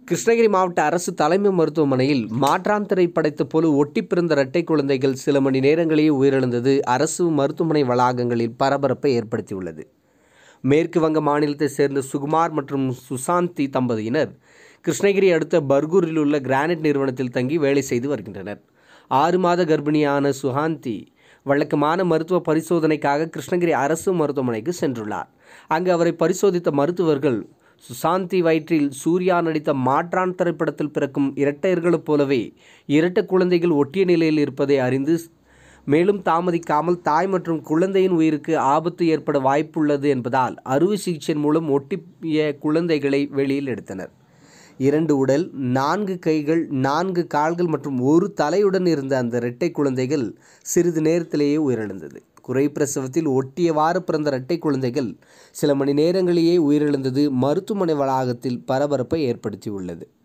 கிருஷ்ணகிரி மாவட்ட அரசு தலைமை மருத்துவமனையில் மாற்றாந்தரை படைத்த போல ஒட்டி பிறந்த இரட்டை குழந்தைகள் சில மணி நேரங்களிலேயே உயிரிழந்தது அரசு மருத்துவமனை வளாகங்களில் பரபரப்பை ஏற்படுத்தியுள்ளது மேற்கு வங்க மாநிலத்தைச் சேர்ந்த சுகுமார் மற்றும் சுசாந்தி தம்பதியினர் கிருஷ்ணகிரி அடுத்த பர்கூரில் உள்ள கிரானைட் நிறுவனத்தில் தங்கி வேலை செய்து வருகின்றனர் ஆறு மாத கர்ப்பிணியான சுகாந்தி வழக்கமான மருத்துவ பரிசோதனைக்காக கிருஷ்ணகிரி அரசு மருத்துவமனைக்கு சென்றுள்ளார் அங்கு அவரை பரிசோதித்த மருத்துவர்கள் சுசாந்தி வயிற்றில் சூர்யா நடித்த மாற்றான் திரைப்படத்தில் பிறக்கும் இரட்டையர்களைப் போலவே இரட்டை குழந்தைகள் ஒட்டிய நிலையில் இருப்பதை அறிந்து மேலும் தாமதிக்காமல் தாய் மற்றும் குழந்தையின் உயிருக்கு ஆபத்து ஏற்பட வாய்ப்புள்ளது என்பதால் அறுவை சிகிச்சையின் மூலம் ஒட்டிய குழந்தைகளை வெளியில் எடுத்தனர் இரண்டு உடல் நான்கு கைகள் நான்கு கால்கள் மற்றும் ஒரு தலையுடன் இருந்த அந்த இரட்டை குழந்தைகள் சிறிது நேரத்திலேயே உயிரிழந்தது குறை பிரசவத்தில் ஒட்டியவாறு பிறந்த இரட்டை குழந்தைகள் சில மணி நேரங்களிலேயே உயிரிழந்தது மருத்துவமனை வளாகத்தில் பரபரப்பை ஏற்படுத்தியுள்ளது